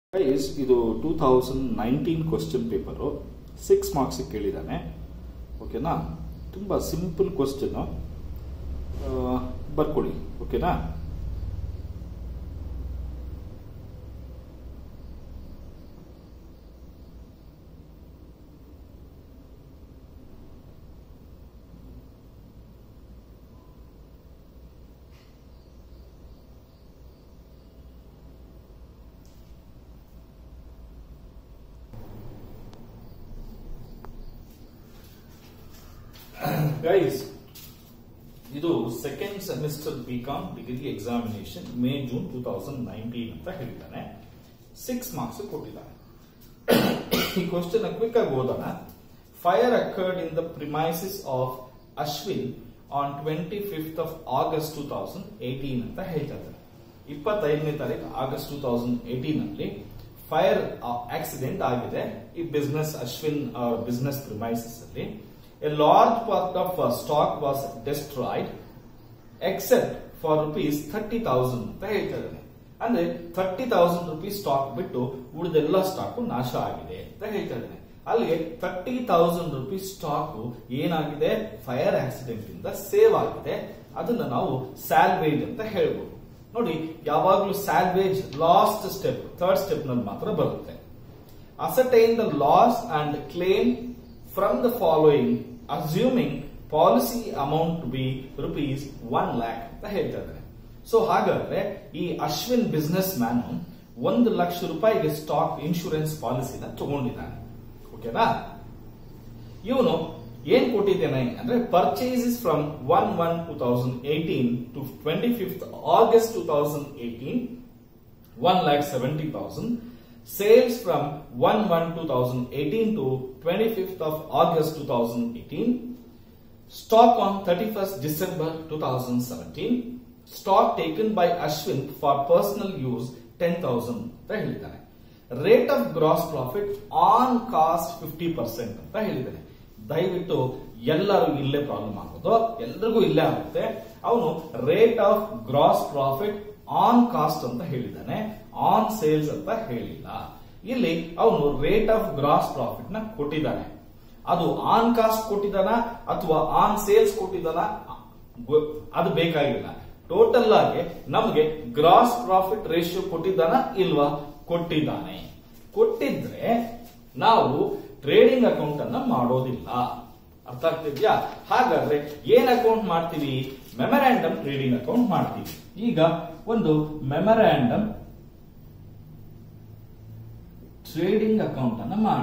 Guys ಇದು two thousand nineteen question paper six marks ಕೇಳಿದ್ದಾನೆ ಓಕೆನಾ ತುಂಬ ಸಿಂಪಲ್ ಕ್ವಶನ್ ಬರ್ಕೊಳ್ಳಿ ಓಕೆನಾ ಗೈಸ್ ಇದು second semester B com degree examination May June two thousand nineteen ಅಂತ ಹೇಳಿದ್ದಾನೆ ಸಿಕ್ಸ್ ಮಾರ್ಕ್ಸ್ ಕೊಟ್ಟಿದ್ದಾನೆ ಈ ಕ್ವಶನ್ ಕ್ವಿಕ್ ಆಗಿ ಓದೋಣ fire occurred in the premises of Ashwin on twenty fifth of August two thousand eighteen ಅಂತ ಹೇಳ್ತಾ ಇದ್ದಾರೆ ಇಪ್ಪತ್ತೈದನೇ ತಾರೀಕು ಆಗಸ್ಟ್ ಟೂ ತೌಸಂಡ್ ಏಟೀನ್ ಅಲ್ಲಿ ಫೈರ್ ಆಕ್ಸಿಡೆಂಟ್ ಆಗಿದೆ ಈ ಬಿಸ್ನೆಸ್ ಅಶ್ವಿನ್ ಬಿಸ್ನೆಸ್ ಪ್ರಿಮೈಸಿಸ್ ಅಲ್ಲಿ a large part of uh, stock was destroyed except for rupees 30,000 ಅಂತ ಹೇಳ್ತಾ ಇದ್ದಾನೆ ಅಂದ್ರೆ ಥರ್ಟಿ ತೌಸಂಡ್ ರುಪೀಸ್ ಸ್ಟಾಕ್ ಬಿಟ್ಟು ಉಳಿದೆಲ್ಲ ಸ್ಟಾಕ್ ನಾಶ ಆಗಿದೆ ಅಂತ ಹೇಳ್ತಾ ಇದ್ದಾನೆ ಅಲ್ಲಿಗೆ ಥರ್ಟಿ ತೌಸಂಡ್ ರುಪೀಸ್ ಸ್ಟಾಕ್ ಏನಾಗಿದೆ ಫೈರ್ ಆಕ್ಸಿಡೆಂಟ್ ಇಂದ ಸೇವ್ ಆಗಿದೆ ಅದನ್ನ ನಾವು ಸ್ಯಾಲ್ವೇಜ್ ಅಂತ ಹೇಳ್ಬೋದು ನೋಡಿ ಯಾವಾಗ್ಲೂ salvage last step third step ನಲ್ಲಿ ಮಾತ್ರ ಬರುತ್ತೆ ascertain the loss and claim from the following assuming policy amount to be rupees one lakh ಅಂತ ಹೇಳ್ತಾ ಇದ್ದಾರೆ ಸೊ ಹಾಗಾದ್ರೆ ಈ ಅಶ್ವಿನ್ ಬಿಸ್ನೆಸ್ ಮ್ಯಾನ್ ಒಂದು ಲಕ್ಷ ರೂಪಾಯಿಗೆ ಸ್ಟಾಕ್ ಇನ್ಶೂರೆನ್ಸ್ ಪಾಲಿಸಿನ ತಗೊಂಡಿದ್ದಾನೆ ಓಕೆನಾ ಇವನು ಏನ್ ಕೊಟ್ಟಿದ್ದೇನೆ ಅಂದ್ರೆ purchases from one one two thousand eighteen to twenty fifth August two thousand eighteen one lakh seventy thousand sales from 1-1-2018 to 25th of August 2018, stock on 31st December 2017, stock taken by Ashwin for personal use 10,000 ಅಂತ ಹೇಳಿದ್ದಾನೆ rate of gross profit on cost fifty percent ಅಂತ ಹೇಳಿದ್ದಾನೆ ದಯವಿಟ್ಟು ಎಲ್ಲರೂ ಇಲ್ಲೇ problem ಆಗೋದು ಎಲ್ರಿಗೂ ಇಲ್ಲೇ ಆಗುತ್ತೆ ಅವನು rate of gross profit on cost ಅಂತ ಹೇಳಿದ್ದಾನೆ ಆನ್ ಸೇಲ್ಸ್ ಅಂತ ಹೇಳಿಲ್ಲ ಇಲ್ಲಿ ಅವನು ರೇಟ್ ಆಫ್ ಗ್ರಾಸ್ ಪ್ರಾಫಿಟ್ ನ ಕೊಟ್ಟಿದ್ದಾನೆ ಅದು ಆನ್ ಕಾಸ್ಟ್ ಕೊಟ್ಟಿದ್ದಾನ ಅಥವಾ ಆನ್ ಸೇಲ್ಸ್ ಕೊಟ್ಟಿದ್ದಾನ ಅದು ಬೇಕಾಗಿಲ್ಲ ಟೋಟಲ್ ಆಗಿ ನಮಗೆ ಗ್ರಾಸ್ ಪ್ರಾಫಿಟ್ ರೇಷಿಯೋ ಕೊಟ್ಟಿದ್ದಾನ ಇಲ್ವಾ ಕೊಟ್ಟಿದ್ದಾನೆ ಕೊಟ್ಟಿದ್ರೆ ನಾವು ಟ್ರೇಡಿಂಗ್ ಅಕೌಂಟ್ ಅನ್ನ ಮಾಡೋದಿಲ್ಲ ಅರ್ಥ ಆಗ್ತಿದ್ಯಾ ಹಾಗಾದ್ರೆ ಏನ್ ಅಕೌಂಟ್ ಮಾಡ್ತೀವಿ ಮೆಮೊರಾಂಡಮ್ ಟ್ರೇಡಿಂಗ್ ಅಕೌಂಟ್ ಮಾಡ್ತೀವಿ ಈಗ ಒಂದು ಮೆಮೊರಾಂಡಮ್ ಟ್ರೇಡಿಂಗ್ ಅಕೌಂಟ್ ಅನ್ನ ಮಾಡೋಣ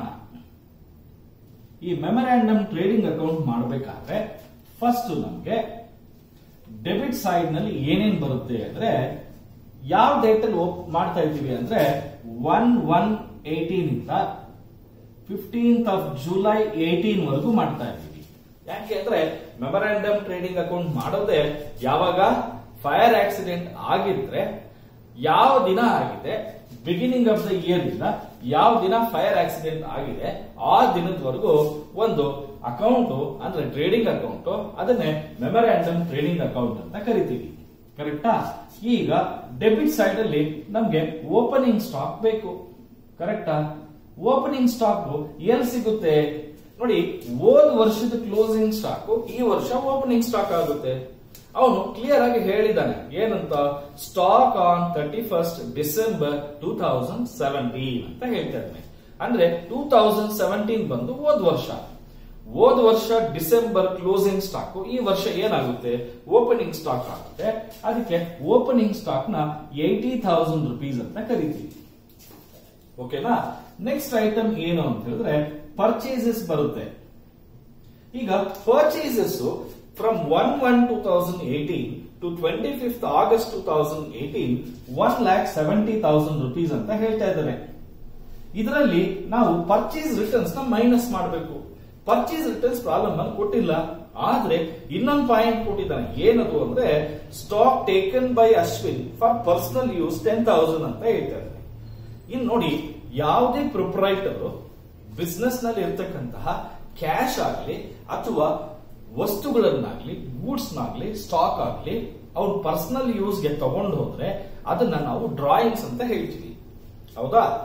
ಈ ಮೆಮೊರಾಂಡಮ್ ಟ್ರೇಡಿಂಗ್ ಅಕೌಂಟ್ ಮಾಡಬೇಕಾದ್ರೆ ಫಸ್ಟ್ ನಮಗೆ ಡೆಬಿಟ್ ಸೈಡ್ ನಲ್ಲಿ ಏನೇನ್ ಬರುತ್ತೆ ಅಂದ್ರೆ ಯಾವ ಡೇಟ್ ಅಲ್ಲಿ ಮಾಡ್ತಾ ಇದ್ದೀವಿ ಅಂದ್ರೆ ಒನ್ ಒನ್ ಏಟೀನ್ ಇಂದ ಫಿಫ್ಟೀನ್ತ್ ಆಫ್ ಜುಲೈ ಏಟೀನ್ ವರೆಗೂ ಮಾಡ್ತಾ ಇದ್ದೀವಿ ಯಾಕೆ ಅಂದ್ರೆ ಮೆಮೊರಾಂಡಮ್ ಟ್ರೇಡಿಂಗ್ ಅಕೌಂಟ್ ಮಾಡೋದೇ ಯಾವಾಗ ಫೈರ್ ಆಕ್ಸಿಡೆಂಟ್ ಆಗಿದ್ರೆ ಯಾವ ದಿನ ಆಗಿದೆ ಬಿಗಿನಿಂಗ್ ಆಫ್ ದ ಇಯರ್ ಇಂದ ಯಾವ ದಿನ ಫೈರ್ ಆಕ್ಸಿಡೆಂಟ್ ಆಗಿದೆ ಆ ದಿನದವರೆಗೂ ಒಂದು ಅಕೌಂಟ್ ಅಂದ್ರೆ ಟ್ರೇಡಿಂಗ್ ಅಕೌಂಟ್ ಅದನ್ನೇ ಮೆಮೊರಾಂಡಮ್ ಟ್ರೇಡಿಂಗ್ ಅಕೌಂಟ್ ಅಂತ ಕರಿತೀವಿ ಕರೆಕ್ಟಾ ಈಗ ಡೆಬಿಟ್ ಸೈಡ್ ಅಲ್ಲಿ ನಮ್ಗೆ ಓಪನಿಂಗ್ ಸ್ಟಾಕ್ ಬೇಕು ಕರೆಕ್ಟಾ ಓಪನಿಂಗ್ ಸ್ಟಾಕ್ ಎಲ್ಲಿ ಸಿಗುತ್ತೆ ನೋಡಿ ಹೋದ್ ವರ್ಷದ ಕ್ಲೋಸಿಂಗ್ ಸ್ಟಾಕ್ ಈ ವರ್ಷ ಓಪನಿಂಗ್ ಸ್ಟಾಕ್ ಆಗುತ್ತೆ ಅವನು ಕ್ಲಿಯರ್ ಆಗಿ ಹೇಳಿದ್ದಾನೆ ಏನಂತ stock on thirty first December two thousand seventeen ಅಂತ ಹೇಳ್ತಾ ಇದ್ದಾನೆ ಅಂದ್ರೆ ಟೂ ತೌಸಂಡ್ ಸೆವೆಂಟೀನ್ ಬಂದು ಹೋದ್ ವರ್ಷ ಹೋದ್ ವರ್ಷ ಡಿಸೆಂಬರ್ ಕ್ಲೋಸಿಂಗ್ ಸ್ಟಾಕ್ ಈ ವರ್ಷ ಏನಾಗುತ್ತೆ ಓಪನಿಂಗ್ ಸ್ಟಾಕ್ ಆಗುತ್ತೆ ಅದಕ್ಕೆ ಓಪನಿಂಗ್ ಸ್ಟಾಕ್ ನ ಏಯ್ಟಿ ಥೌಸಂಡ್ ರುಪೀಸ್ ಅಂತ ಕರಿತೀವಿ ಓಕೆನಾ ನೆಕ್ಸ್ಟ್ ಐಟಮ್ ಏನು ಅಂತ ಹೇಳಿದ್ರೆ ಪರ್ಚೇಸಸ್ ಬರುತ್ತೆ ಈಗ purchases from one one two thousand eighteen to twenty fifth August two thousand eighteen one lakh seventy thousand rupees ಅಂತ ಹೇಳ್ತಾ ಇದ್ದಾರೆ ಇದರಲ್ಲಿ ನಾವು ಪರ್ಚೇಸ್ ರಿಟರ್ನ್ಸ್ ನ ಮೈನಸ್ ಮಾಡಬೇಕು ಪರ್ಚೇಸ್ ರಿಟರ್ನ್ಸ್ ಪ್ರಾಬ್ಲಮ್ ಅಲ್ಲಿ ಕೊಟ್ಟಿಲ್ಲ ಆದ್ರೆ ಇನ್ನೊಂದು ಪಾಯಿಂಟ್ ಕೊಟ್ಟಿದ್ದಾನೆ ಏನದು ಅಂದ್ರೆ stock taken by Ashwin for personal use ten thousand ಅಂತ ಹೇಳ್ತಾ ಇದ್ದಾರೆ ಇನ್ ನೋಡಿ ಯಾವುದೇ ಪ್ರೊಪ್ರೈಟರ್ ಬಿಸ್ನೆಸ್ ನಲ್ಲಿ ಇರ್ತಕ್ಕಂತಹ ಕ್ಯಾಶ್ ಆಗಲಿ ಅಥವಾ ವಸ್ತುಗಳನ್ನಾಗ್ಲಿ ಗೂಡ್ಸ್ ನಾಗ್ಲಿ ಸ್ಟಾಕ್ ಆಗ್ಲಿ ಅವ್ರ ಪರ್ಸನಲ್ ಯೂಸ್ಗೆ ತಗೊಂಡು ಹೋದ್ರೆ ಅದನ್ನ ನಾವು ಡ್ರಾಯಿಂಗ್ಸ್ ಅಂತ ಹೇಳ್ತೀವಿ ಹೌದಾ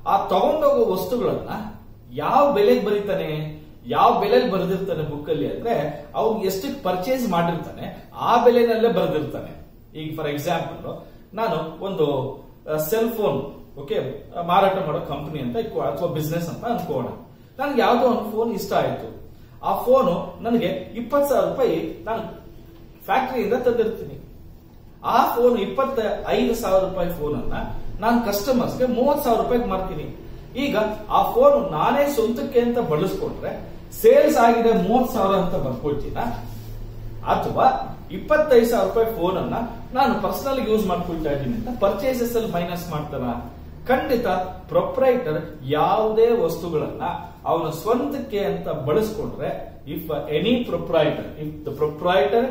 ಆ ತಗೊಂಡೋಗೋ ವಸ್ತುಗಳನ್ನ ಯಾವ ಬೆಲೆಗೆ ಬರೀತಾನೆ ಯಾವ ಬೆಲೆಗೆ ಬರೆದಿರ್ತಾನೆ ಬುಕ್ ಅಲ್ಲಿ ಅಂದ್ರೆ ಅವ್ನು ಎಷ್ಟಕ್ಕೆ ಪರ್ಚೇಸ್ ಮಾಡಿರ್ತಾನೆ ಆ ಬೆಲೆನಲ್ಲೇ ಬರೆದಿರ್ತಾನೆ ಈಗ ಫಾರ್ ಎಕ್ಸಾಂಪಲ್ ನಾನು ಒಂದು ಸೆಲ್ ಫೋನ್ ಓಕೆ ಮಾರಾಟ ಮಾಡೋ ಕಂಪನಿ ಅಂತ ಇಟ್ಕೊ ಅಥವಾ ಬಿಸ್ನೆಸ್ ಅಂತ ಅನ್ಕೋಣ ನನ್ಗೆ ಯಾವ್ದೋ ಒಂದು ಫೋನ್ ಇಷ್ಟ ಆಯ್ತು ಆ ಫೋನು ನನಗೆ ಇಪ್ಪತ್ತು ಸಾವಿರ ರೂಪಾಯಿ ನಾನು ಫ್ಯಾಕ್ಟರಿಯಿಂದ ತಂದಿರ್ತೀನಿ ಆ ಫೋನ್ ಇಪ್ಪತ್ತ ಐದು ಸಾವಿರ ರೂಪಾಯಿ ಫೋನ್ ಅನ್ನ ನಾನು ಕಸ್ಟಮರ್ಸ್ಗೆ ಮೂವತ್ ಸಾವಿರ ರೂಪಾಯಿಗೆ ಮಾರ್ತೀನಿ ಈಗ ಆ ಫೋನ್ ನಾನೇ ಸ್ವಂತಕ್ಕೆ ಅಂತ ಬಳಸ್ಕೊಂಡ್ರೆ ಸೇಲ್ಸ್ ಆಗಿದೆ ಮೂವತ್ ಸಾವಿರ ಅಂತ ಬರ್ಕೊಳ್ತೀನ ಅಥವಾ ಇಪ್ಪತ್ತೈದು ಸಾವಿರ ರೂಪಾಯಿ ಫೋನ್ ಅನ್ನ ನಾನು ಪರ್ಸನಲ್ ಯೂಸ್ ಮಾಡ್ಕೊಳ್ತಾ ಇದ್ದೀನಿ ಅಂತ ಪರ್ಚೇಸಸ್ ಅಲ್ಲಿ ಮೈನಸ್ ಮಾಡ್ತಾನ ಖಂಡಿತ ಪ್ರೊಪ್ರೈಟರ್ ಯಾವುದೇ ವಸ್ತುಗಳನ್ನ ಅವನ ಸ್ವಂತಕ್ಕೆ ಅಂತ ಬಳಸ್ಕೊಂಡ್ರೆ if any proprietor if the proprietor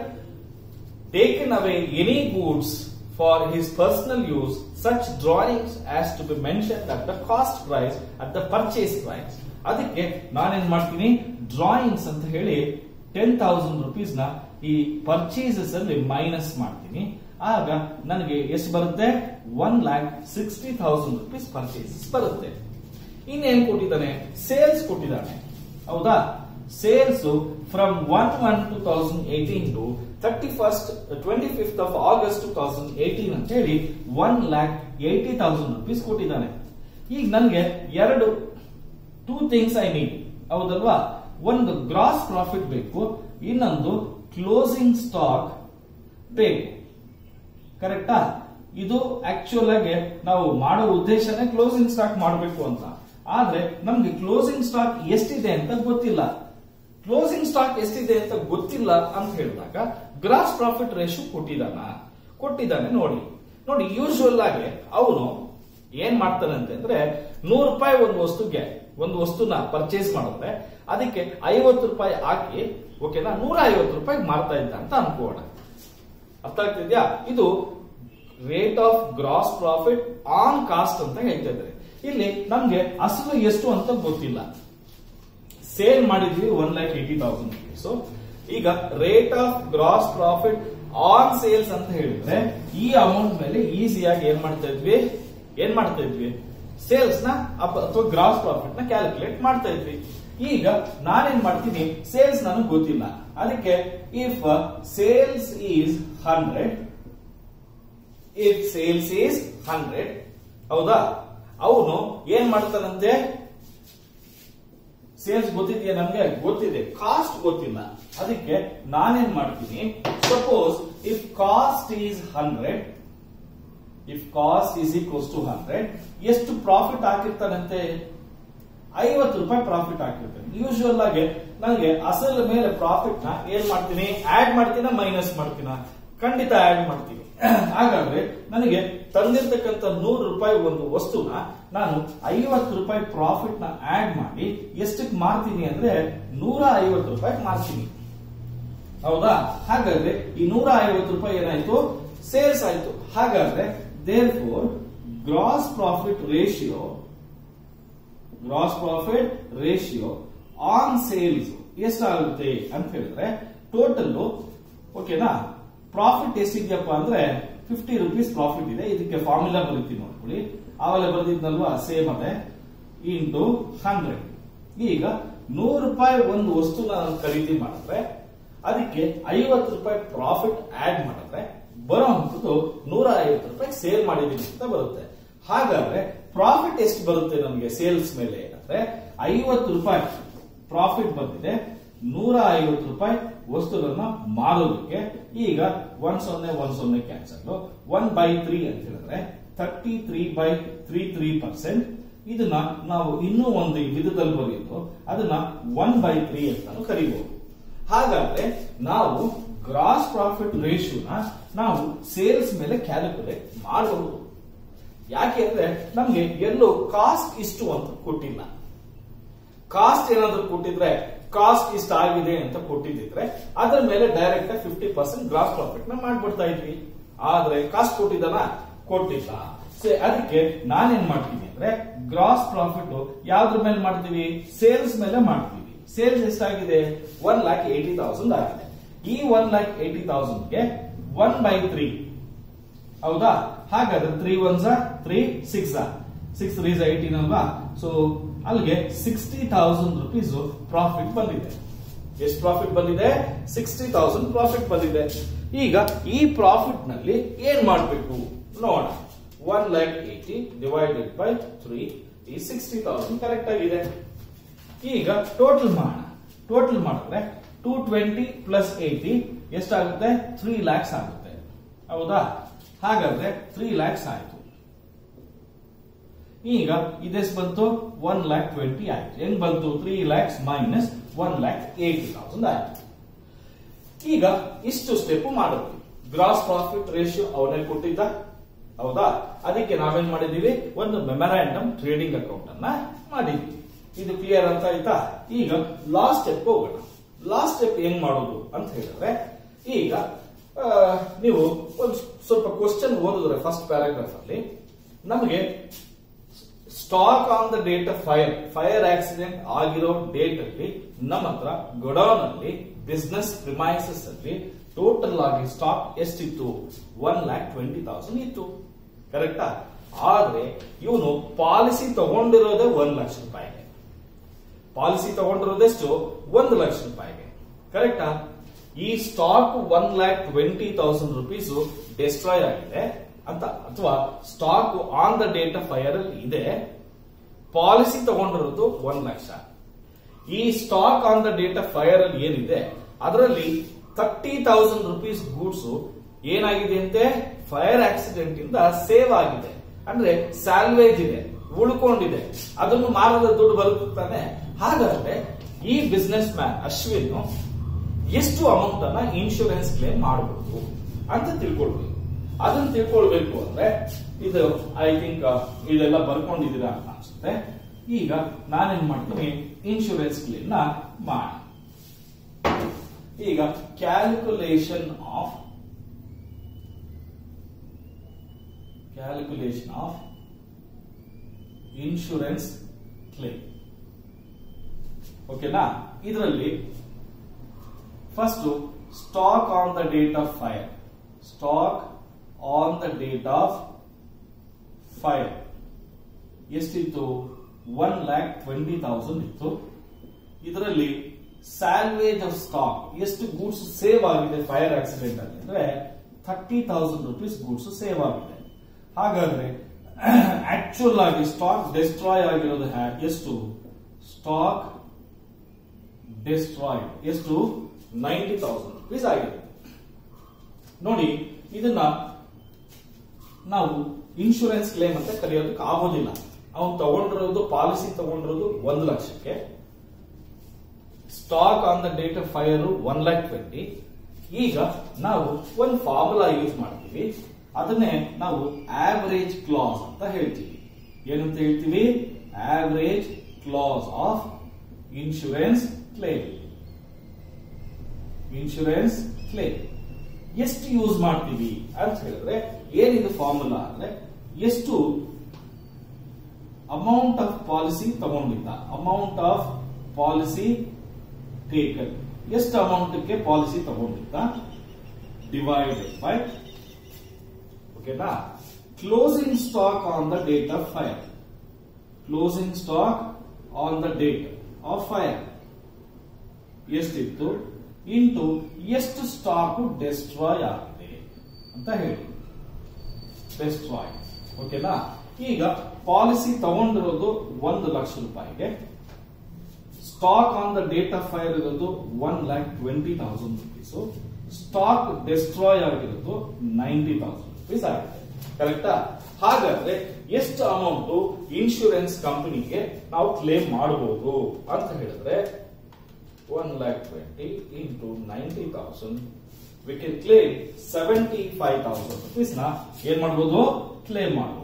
taken away any goods for his personal use, such drawings as to be mentioned at the cost price at the purchase price. ಅದಕ್ಕೆ ನಾನೇನ್ ಮಾಡ್ತೀನಿ ಡ್ರಾಯಿಂಗ್ಸ್ ಅಂತ ಹೇಳಿ ಟೆನ್ ತೌಸಂಡ್ ರುಪೀಸ್ ನ ಈ purchases ಅಲ್ಲಿ minus ಮಾಡ್ತೀನಿ ಆಗ ನನಗೆ ಎಷ್ಟು ಬರುತ್ತೆ one lakh sixty thousand rupees purchases ಬರುತ್ತೆ ಇನ್ನೇನ್ ಕೊಟ್ಟಿದ್ದಾನೆ ಸೇಲ್ಸ್ ಕೊಟ್ಟಿದ್ದಾನೆ ಹೌದಾ sales from one one two thousand eighteen to thirty first twenty fifth of August two thousand eighteen ಅಂತ ಹೇಳಿ one lakh eighty thousand rupees ಕೊಟ್ಟಿದ್ದಾನೆ ಈಗ ನನಗೆ ಎರಡು ಟೂ ಥಿಂಗ್ಸ್ ಐ ನೀಡ್ ಹೌದಲ್ವಾ ಒಂದು ಗ್ರಾಸ್ ಪ್ರಾಫಿಟ್ ಬೇಕು ಇನ್ನೊಂದು ಕ್ಲೋಸಿಂಗ್ ಸ್ಟಾಕ್ ಬೇಕು ಕರೆಕ್ಟಾ ಇದು ಆಕ್ಚುಯಲ್ ಆಗಿ ನಾವು ಮಾಡೋ ಉದ್ದೇಶನೇ ಕ್ಲೋಸಿಂಗ್ ಸ್ಟಾಕ್ ಮಾಡಬೇಕು ಅಂತ ಆದ್ರೆ ನಮ್ಗೆ ಕ್ಲೋಸಿಂಗ್ ಸ್ಟಾಕ್ ಎಷ್ಟಿದೆ ಅಂತ ಗೊತ್ತಿಲ್ಲ ಕ್ಲೋಸಿಂಗ್ ಸ್ಟಾಕ್ ಎಷ್ಟಿದೆ ಅಂತ ಗೊತ್ತಿಲ್ಲ ಅಂತ ಹೇಳಿದಾಗ ಗ್ರಾಸ್ ಪ್ರಾಫಿಟ್ ರೇಷಿಯೋ ಕೊಟ್ಟಿದ್ದಾನ ಕೊಟ್ಟಿದ್ದಾನೆ ನೋಡಿ ನೋಡಿ ಯೂಶುವಲ್ ಆಗಿ ಅವನು ಏನ್ ಮಾಡ್ತಾನೆ ಅಂತಂದ್ರೆ ನೂರು ರೂಪಾಯಿ ಒಂದು ವಸ್ತುಗೆ ಒಂದು ವಸ್ತುನ ಪರ್ಚೇಸ್ ಮಾಡಿದ್ರೆ ಅದಕ್ಕೆ ಐವತ್ತು ರೂಪಾಯಿ ಹಾಕಿ ಓಕೆನಾ ನೂರ ಐವತ್ತು ರೂಪಾಯಿ ಮಾರ್ತಾ ಇದ್ದ ಅಂತ ಅನ್ಕೋಣ ಅರ್ಥ ಆಗ್ತಿದ್ಯಾ ಇದು rate of gross profit on cost ಅಂತ ಹೇಳ್ತಾ ಇದ್ದಾರೆ ಇಲ್ಲಿ ನಮ್ಗೆ ಅಸಲು ಎಷ್ಟು ಅಂತ ಗೊತ್ತಿಲ್ಲ ಸೇಲ್ ಮಾಡಿದ್ವಿ one lakh eighty thousand rupees ಈಗ rate of gross profit on sales ಅಂತ ಹೇಳಿದ್ರೆ ಈ ಅಮೌಂಟ್ ಮೇಲೆ ಈಸಿಯಾಗಿ ಏನ್ ಮಾಡ್ತಾ ಇದ್ವಿ ಏನ್ ಮಾಡ್ತಾ ಇದ್ವಿ ಸೇಲ್ಸ್ ನ ಅಥವಾ ಗ್ರಾಸ್ ಪ್ರಾಫಿಟ್ ನ ಕ್ಯಾಲ್ಕುಲೇಟ್ ಮಾಡ್ತಾ ಇದ್ವಿ ಈಗ ನಾನೇನ್ ಮಾಡ್ತೀನಿ ಸೇಲ್ಸ್ ನನಗೆ ಗೊತ್ತಿಲ್ಲ ಅದಕ್ಕೆ if sales is hundred if sales is hundred ಹೌದಾ ಅವನು ಏನ್ ಮಾಡ್ತಾನಂತೆ ಸೇಲ್ಸ್ ಗೊತ್ತಿದೆಯಾ ನಮ್ಗೆ ಗೊತ್ತಿದೆ ಕಾಸ್ಟ್ ಗೊತ್ತಿಲ್ಲ ಅದಕ್ಕೆ ನಾನೇನ್ ಮಾಡ್ತೀನಿ suppose if cost is hundred if cost is equals to hundred ಎಷ್ಟು ಪ್ರಾಫಿಟ್ ಹಾಕಿರ್ತಾನಂತೆ ಐವತ್ತು ರೂಪಾಯಿ ಪ್ರಾಫಿಟ್ ಹಾಕಿರ್ತಾನೆ ಯೂಶುವಲ್ ಆಗಿ ನನಗೆ ಅಸಲ್ ಮೇಲೆ ಪ್ರಾಫಿಟ್ ನ ಏನ್ ಮಾಡ್ತೀನಿ ಆಡ್ ಮಾಡ್ತೀನ ಮೈನಸ್ ಮಾಡ್ತೀನ ಖಂಡಿತ ಆಡ್ ಮಾಡ್ತೀನಿ ಹಾಗಾದ್ರೆ ನನಗೆ ತಂದಿರ್ತಕ್ಕಂಥ ನೂರು ರೂಪಾಯಿ ಒಂದು ವಸ್ತುನ ನಾನು ಐವತ್ತು ರೂಪಾಯಿ ಪ್ರಾಫಿಟ್ ನ ಆಡ್ ಮಾಡಿ ಎಷ್ಟಕ್ಕೆ ಮಾರ್ತೀನಿ ಅಂದ್ರೆ ನೂರ ಐವತ್ತು ರೂಪಾಯಿ ಮಾರ್ತೀನಿ ಹೌದಾ ಹಾಗಾದ್ರೆ ಈ ನೂರ ಐವತ್ತು ರೂಪಾಯಿ ಏನಾಯ್ತು ಸೇಲ್ಸ್ ಆಯ್ತು ಹಾಗಾದ್ರೆ therefore gross profit ratio gross profit ratio on sales ಎಷ್ಟಾಗುತ್ತೆ ಅಂತ ಹೇಳಿದ್ರೆ ಟೋಟಲ್ ಓಕೆನಾ ಪ್ರಾಫಿಟ್ ಎಷ್ಟಿದ್ಯಪ್ಪ ಅಂದ್ರೆ ಫಿಫ್ಟಿ ರುಪೀಸ್ ಪ್ರಾಫಿಟ್ ಇದೆ ಇದಕ್ಕೆ ಫಾರ್ಮುಲಾ ಬರೀತೀನಿ ನೋಡ್ಕೊಳ್ಳಿ ಆಮೇಲೆ ಬರೆದಿದ್ನಲ್ವಾ ಸೇಮ್ ಅದೇ ಇಂಟು ಹಂಡ್ರೆಡ್ ಈಗ ನೂರು ರೂಪಾಯಿ ಒಂದು ವಸ್ತುನ ನಾನು ಖರೀದಿ ಮಾಡಿದ್ರೆ ಅದಕ್ಕೆ ಐವತ್ತು ರೂಪಾಯಿ ಪ್ರಾಫಿಟ್ ಆಡ್ ಮಾಡಿದ್ರೆ ಬರುವಂತದ್ದು ನೂರ ಐವತ್ತು ರೂಪಾಯಿ ಸೇಲ್ ಮಾಡಿದೀನಿ ಅಂತ ಬರುತ್ತೆ ಹಾಗಾದ್ರೆ ಪ್ರಾಫಿಟ್ ಎಷ್ಟು ಬರುತ್ತೆ ನಮಗೆ ಸೇಲ್ಸ್ ಮೇಲೆ ಅಂದ್ರೆ ಐವತ್ತು ರೂಪಾಯಿ ಪ್ರಾಫಿಟ್ ಬಂದಿದೆ ನೂರ ಐವತ್ತು ರೂಪಾಯಿ ವಸ್ತುಗಳನ್ನ ಮಾರೋದಕ್ಕೆ ಈಗ ಒನ್ ಸೊನ್ನೆ ಒನ್ ಸೊನ್ನೆ ಕ್ಯಾನ್ಸಲ್ ಒನ್ ಬೈ ತ್ರೀ ಅಂತ ಹೇಳಿದ್ರೆ thirty three by three three percent ಇದನ್ನ ನಾವು ಇನ್ನೂ ಒಂದು ವಿಧದಲ್ಲಿ ಬರೆಯೋದು ಅದನ್ನ ಒನ್ ಬೈ ತ್ರೀ ಅಂತಾನು ಕರಿಬಹುದು ಹಾಗಾದ್ರೆ ನಾವು ಗ್ರಾಸ್ ಪ್ರಾಫಿಟ್ ರೇಷಿಯೋನ ನಾವು ಸೇಲ್ಸ್ ಮೇಲೆ ಕ್ಯಾಲ್ಕುಲೇಟ್ ಮಾಡಬಹುದು ಯಾಕೆ ಅಂದ್ರೆ ನಮ್ಗೆ ಎಲ್ಲೋ ಕಾಸ್ಟ್ ಇಷ್ಟು ಅಂತ ಕೊಟ್ಟಿಲ್ಲ ಕಾಸ್ಟ್ ಏನಾದ್ರೂ ಕೊಟ್ಟಿದ್ರೆ ಕಾಸ್ಟ್ ಇಷ್ಟ ಆಗಿದೆ ಅಂತ ಕೊಟ್ಟಿದ್ರೆ ಅದರ ಮೇಲೆ ಡೈರೆಕ್ಟ್ ಆಗಿ ಫಿಫ್ಟಿ ಪರ್ಸೆಂಟ್ ಗ್ರಾಸ್ ಪ್ರಾಫಿಟ್ ನ ಮಾಡ್ಬಿಡ್ತಾ ಇದ್ವಿ ಆದ್ರೆ ಕಾಸ್ಟ್ ಕೊಟ್ಟಿದ್ದಾನ ಕೊಟ್ಟಿಲ್ಲ ಸೊ ಅದಕ್ಕೆ ನಾನೇನ್ ಮಾಡ್ತೀನಿ ಅಂದ್ರೆ ಗ್ರಾಸ್ ಪ್ರಾಫಿಟ್ ಯಾವ್ದ್ರ ಮೇಲೆ ಮಾಡ್ತೀವಿ ಸೇಲ್ಸ್ ಮೇಲೆ ಮಾಡ್ತೀವಿ ಸೇಲ್ಸ್ ಎಷ್ಟಾಗಿದೆ ಒನ್ ಲ್ಯಾಕ್ ಏಟಿ ತೌಸಂಡ್ ಆಗಿದೆ ಈ ಒನ್ ಲ್ಯಾಕ್ ಏಟಿ ತೌಸಂಡ್ಗೆ ಒನ್ ಬೈ ತ್ರೀ ಹೌದಾ ಹಾಗಾದ್ರೆ three one three six six ರೀಸ್ ಏಯ್ಟೀನ್ ಅಲ್ವಾ ಸೊ ಅಲ್ಲಿಗೆ ಸಿಕ್ಸ್ಟಿ ತೌಸಂಡ್ ರುಪೀಸ್ ಪ್ರಾಫಿಟ್ ಬಂದಿದೆ ಎಷ್ಟು ಪ್ರಾಫಿಟ್ ಬಂದಿದೆ ಸಿಕ್ಸ್ಟಿ ತೌಸಂಡ್ ಪ್ರಾಫಿಟ್ ಬಂದಿದೆ ಈಗ ಈ ಪ್ರಾಫಿಟ್ ನಲ್ಲಿ ಏನ್ ಮಾಡಬೇಕು ನೋಡೋಣ one lakh eighty divided by three ಈ ಸಿಕ್ಸ್ಟಿ ತೌಸಂಡ್ ಕರೆಕ್ಟ್ ಆಗಿದೆ ಈಗ ಟೋಟಲ್ ಮಾಡೋಣ ಟೋಟಲ್ ಮಾಡಿದ್ರೆ ಟೂ ಟ್ವೆಂಟಿ ಪ್ಲಸ್ ಏಟಿ ಎಷ್ಟಾಗುತ್ತೆ ತ್ರೀ ಲ್ಯಾಕ್ಸ್ ಆಗುತ್ತೆ ಹೌದಾ ಹಾಗಾದ್ರೆ ತ್ರೀ ಲ್ಯಾಕ್ಸ್ ಆಯ್ತು ಈಗ ಇದೆಷ್ಟು ಬಂತು ಒನ್ ಲ್ಯಾಕ್ ಟ್ವೆಂಟಿ ಆಯ್ತು ಹೆಂಗ್ ಬಂತು three lakhs minus one lakh eighty thousand ಆಯ್ತು ಈಗ ಇಷ್ಟು ಸ್ಟೆಪ್ ಮಾಡಿದ್ವಿ ಗ್ರಾಸ್ ಪ್ರಾಫಿಟ್ ರೇಷಿಯೋ ಅವನೇ ಕೊಟ್ಟಿದ್ದ ಹೌದಾ ಅದಕ್ಕೆ ನಾವೇನ್ ಮಾಡಿದೀವಿ ಒಂದು ಮೆಮೊರಾಂಡಮ್ ಟ್ರೇಡಿಂಗ್ ಅಕೌಂಟ್ ಅನ್ನ ಮಾಡಿದ್ವಿ ಇದು ಕ್ಲಿಯರ್ ಅಂತ ಆಯ್ತಾ ಈಗ ಲಾಸ್ಟ್ ಸ್ಟೆಪ್ ಹೋಗೋಣ ಲಾಸ್ಟ್ ಸ್ಟೆಪ್ ಹೆಂಗ್ ಮಾಡೋದು ಅಂತ ಹೇಳಿದ್ರೆ ಈಗ ಆ, ನೀವು ಒಂದು ಸ್ವಲ್ಪ ಕ್ವಶನ್ ಓದಿದ್ರೆ ಫಸ್ಟ್ ಪ್ಯಾರಾಗ್ರಾಫ್ ಅಲ್ಲಿ ನಮಗೆ stock on the date of fire fire accident ಆಗಿರೋ ಡೇಟ್ ಅಲ್ಲಿ ನಮ್ಮ ಹತ್ರ ಗೊಡೌನ್ ಅಲ್ಲಿ ಬಿಸ್ನೆಸ್ ಪ್ರಿಮೈಸಸ್ ಅಲ್ಲಿ ಟೋಟಲ್ ಆಗಿ ಸ್ಟಾಕ್ ಎಷ್ಟಿತ್ತು ಒನ್ ಲ್ಯಾಕ್ ಟ್ವೆಂಟಿ ತೌಸಂಡ್ ಇತ್ತು ಕರೆಕ್ಟಾ ಆದ್ರೆ ಇವನು ಪಾಲಿಸಿ ತಗೊಂಡಿರೋದೇ ಒಂದ್ ಲಕ್ಷ ರೂಪಾಯಿಗೆ ಪಾಲಿಸಿ ತಗೊಂಡಿರೋದೆಷ್ಟು ಒಂದು ಲಕ್ಷ ರೂಪಾಯಿಗೆ ಕರೆಕ್ಟಾ ಈ stock one lakh twenty thousand rupees destroy ಆಗಿದೆ ಅಂತ ಅಥವಾ stock on the date of fire ಅಲ್ಲಿ ಇದೆ ಪಾಲಿಸಿ ತಗೊಂಡಿರೋದು ಒಂದ್ ಲಕ್ಷ ಈ stock on the date of fire ಅಲ್ಲಿ ಏನಿದೆ ಅದರಲ್ಲಿ ತರ್ಟಿ ತೌಸಂಡ್ ರುಪೀಸ್ ಗೂಡ್ಸ್ ಏನಾಗಿದೆ ಅಂತೆ ಫೈರ್ ಆಕ್ಸಿಡೆಂಟ್ ಇಂದ ಸೇವ್ ಆಗಿದೆ ಅಂದ್ರೆ ಸ್ಯಾಲ್ವೇಜ್ ಇದೆ ಉಳ್ಕೊಂಡಿದೆ ಅದನ್ನು ಮಾರದ ದುಡ್ಡು ಬರುತ್ತಾನೆ ಹಾಗಾದ್ರೆ ಈ ಬಿಸ್ನೆಸ್ ಮ್ಯಾನ್ ಅಶ್ವಿನ್ ಎಷ್ಟು ಅಮೌಂಟ್ ಅನ್ನ ಇನ್ಶೂರೆನ್ಸ್ ಕ್ಲೇಮ್ ಮಾಡಬಹುದು ಅಂತ ತಿಳ್ಕೊಳ್ಬೇಕು ಅದನ್ನ ತಿಳ್ಕೊಳ್ಬೇಕು ಅಂದ್ರೆ ಇದು ಐ ಥಿಂಕ್ ಇದೆಲ್ಲ ಬರ್ಕೊಂಡಿದ್ದೀರಾ ಅಂತ ಅನ್ಸುತ್ತೆ ಈಗ ನಾನೇನ್ ಮಾಡ್ತೀನಿ ಇನ್ಶೂರೆನ್ಸ್ ಕ್ಲೇಮ್ ನ ಮಾಡಿ ಈಗ calculation of calculation of insurance claim ಓಕೆನಾ ಇದರಲ್ಲಿ first stock on the date of fire stock on the date of fire ಎಷ್ಟಿತ್ತು ಒನ್ ಲ್ಯಾಕ್ ಟ್ವೆಂಟಿ ತೌಸಂಡ್ ಇತ್ತು ಇದರಲ್ಲಿ ಸ್ಯಾಲ್ವೇಜ್ ಆಫ್ ಸ್ಟಾಕ್ ಎಷ್ಟು ಗೂಡ್ಸ್ ಸೇವ್ ಆಗಿದೆ ಫೈರ್ ಆಕ್ಸಿಡೆಂಟ್ ಅಲ್ಲಿ ಅಂದ್ರೆ thirty thousand rupees goods save ಆಗಿದೆ ಹಾಗಾದ್ರೆ ಆಕ್ಚುಲ್ ಆಗಿ ಸ್ಟಾಕ್ ಡಿಸ್ಟ್ರಾಯ್ ಆಗಿರೋದು ಹ್ಯಾ- ಎಷ್ಟು ಸ್ಟಾಕ್ ಡಿಸ್ಟ್ರಾಯ್ಡ್ ಎಷ್ಟು ನೈಂಟಿ ತೌಸಂಡ್ ರುಪೀಸ್ ಆಗಿದೆ ನೋಡಿ ಇದನ್ನ ನಾವು ಇನ್ಶೂರೆನ್ಸ್ ಕ್ಲೇಮ್ ಅಂತ ಕರೆಯೋದಕ್ಕೆ ಆಗೋದಿಲ್ಲ ಅವನು ತಗೊಂಡಿರೋದು ಪಾಲಿಸಿ ತಗೊಂಡಿರೋದು ಒಂದು ಲಕ್ಷಕ್ಕೆ stock on the date of fire one lakh twenty ಈಗ ನಾವು ಒಂದು ಫಾರ್ಮುಲಾ ಯೂಸ್ ಮಾಡ್ತೀವಿ ಅದನ್ನೇ ನಾವು ಆವರೇಜ್ ಕ್ಲಾಸ್ ಅಂತ ಹೇಳ್ತೀವಿ ಏನಂತ ಹೇಳ್ತೀವಿ average clause of insurance claim insurance claim ಎಷ್ಟು ಯೂಸ್ ಮಾಡ್ತೀವಿ ಅಂತ ಹೇಳಿದ್ರೆ ಏನಿದು ಫಾರ್ಮುಲಾ ಅಂದ್ರೆ ಎಷ್ಟು ಅಮೌಂಟ್ ಆಫ್ ಪಾಲಿಸಿ ತಗೊಂಡಿದ್ದ ಅಮೌಂಟ್ ಆಫ್ ಪಾಲಿಸಿ ಟೇಕನ್ ಎಷ್ಟು ಅಮೌಂಟ್ಗೆ ಪಾಲಿಸಿ ತಗೊಂಡಿದ್ದ ಡಿವೈಡೆಡ್ ಬೈ ಓಕೆನಾ closing stock on the date of fire closing stock on the date of fire ಎಷ್ಟಿತ್ತು ಇಂಟು ಎಷ್ಟು ಸ್ಟಾಕ್ ಡೆಸ್ಟ್ರಾಯ್ ಆಗಿದೆ ಅಂತ ಹೇಳಿ ಡೆಸ್ಟ್ರಾಯ್ ಓಕೆನಾ ಈಗ ಪಾಲಿಸಿ ತಗೊಂಡಿರೋದು ಒಂದು ಲಕ್ಷ ರೂಪಾಯಿಗೆ stock on the date of fire ಇರೋದು one lakh twenty thousand rupees stock destroy ಆಗಿರೋದು ನೈಂಟಿ ತೌಸಂಡ್ ರುಪೀಸ್ ಆಗಿದೆ ಕರೆಕ್ಟಾ ಹಾಗಾದ್ರೆ ಎಷ್ಟು ಅಮೌಂಟ್ ಇನ್ಶೂರೆನ್ಸ್ ಕಂಪನಿಗೆ ನಾವು ಕ್ಲೇಮ್ ಮಾಡಬಹುದು ಅಂತ ಹೇಳಿದ್ರೆ one lakh twenty into ninety thousand we can claim seventy five thousand rupees ನ ಏನ್ ಮಾಡ್ಬೋದು ಕ್ಲೇಮ್ ಮಾಡಬಹುದು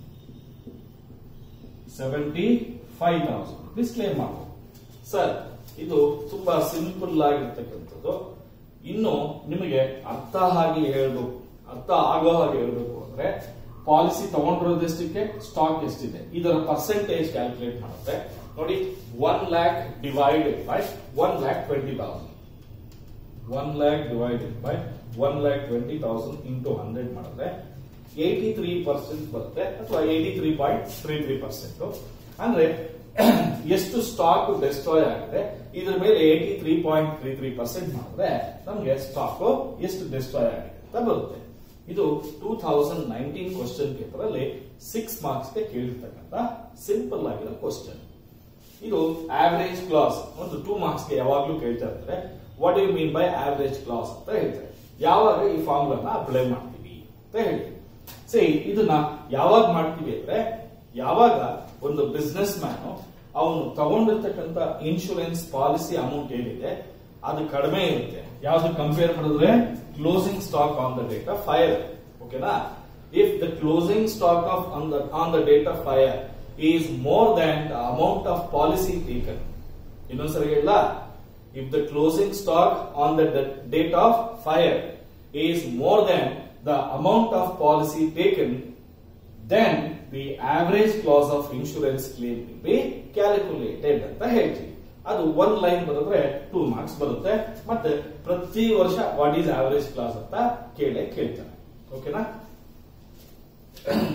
seventy five thousand rupees claim ಮಾಡಬಹುದು ಸರ್ ಇದು ತುಂಬಾ ಸಿಂಪಲ್ ಆಗಿರ್ತಕ್ಕಂಥದ್ದು ಇನ್ನು ನಿಮಗೆ ಅರ್ಥ ಹಾಗೆ ಹೇಳ್ಬೇಕು ಅರ್ಥ ಆಗೋ ಹಾಗೆ ಹೇಳ್ಬೇಕು ಅಂದ್ರೆ ಪಾಲಿಸಿ ತಗೊಂಡಿರೋದೆಷ್ಟಕ್ಕೆ ಸ್ಟಾಕ್ ಎಷ್ಟಿದೆ ಇದರ ಪರ್ಸೆಂಟೇಜ್ ಕ್ಯಾಲ್ಕುಲೇಟ್ ಮಾಡುತ್ತೆ ನೋಡಿ one lakh divided by one lakh twenty thousand one lakh divided by one lakh twenty thousand into hundred ಮಾಡಿದ್ರೆ ಏಯ್ಟಿ ತ್ರೀ ಪರ್ಸೆಂಟ್ ಬರುತ್ತೆ ಅಥವಾ eighty three point three three percent ಅಂದ್ರೆ ಎಷ್ಟು ಸ್ಟಾಕ್ ಡೆಸ್ಟ್ರಾಯ್ ಆಗಿದೆ ಇದ್ರ ಮೇಲೆ eighty three point three three percent ಮಾಡಿದ್ರೆ ನಮ್ಗೆ ಸ್ಟಾಕ್ ಎಷ್ಟು ಡೆಸ್ಟ್ರಾಯ್ ಆಗಿದೆ ಅಂತ ಬರುತ್ತೆ ಇದು two thousand nineteen question paper ಅಲ್ಲಿ ಸಿಕ್ಸ್ ಮಾರ್ಕ್ಸ್ ಗೆ ಕೇಳಿರ್ತಕ್ಕಂತ ಸಿಂಪಲ್ ಆಗಿರೋ ಕ್ವಶನ್ ಇದು ಆವರೇಜ್ ಕ್ಲಾಸ್ ಒಂದು ಟೂ ಮಾರ್ಕ್ಸ್ ಗೆ ಯಾವಾಗ್ಲೂ ಕೇಳ್ತಾ ಇರ್ತಾರೆ what you mean by average clause ಅಂತ ಹೇಳ್ತಾರೆ ಯಾವಾಗ ಈ ಫಾರ್ಮುಲಾನ ಅಪ್ಲೈ ಮಾಡ್ತೀವಿ ಅಂತ ಹೇಳಿ ಸರಿ ಇದನ್ನ ಯಾವಾಗ ಮಾಡ್ತೀವಿ ಅಂದ್ರೆ ಯಾವಾಗ ಒಂದು ಬಿಸ್ನೆಸ್ ಮ್ಯಾನ್ ಅವನು ತಗೊಂಡಿರ್ತಕ್ಕಂಥ ಇನ್ಶೂರೆನ್ಸ್ ಪಾಲಿಸಿ ಅಮೌಂಟ್ ಏನಿದೆ ಅದು ಕಡಿಮೆ ಇರುತ್ತೆ ಯಾವ್ದು ಕಂಪೇರ್ ಮಾಡಿದ್ರೆ closing stock on the date of fire ಓಕೆನಾ if the closing stock of on the on the date of fire is more than the amount of policy taken ಇನ್ನೊಂದ್ಸರಿ ಹೇಳ if the closing stock on the date of fire is more than the amount of policy taken then the average clause of insurance claim will be calculated ಅಂತ ಹೇಳ್ತೀವಿ ಅದು ಒಂದ್ line ಬರೆದ್ರೆ two marks ಬರುತ್ತೆ ಮತ್ತೆ ಪ್ರತಿ ವರ್ಷ ವಾಟ್ ಈಸ್ ಆವರೇಜ್ ಕ್ಲಾಸ್ ಅಂತ ಕೇಳೇ ಕೇಳ್ತಾನೆ ಓಕೆನಾ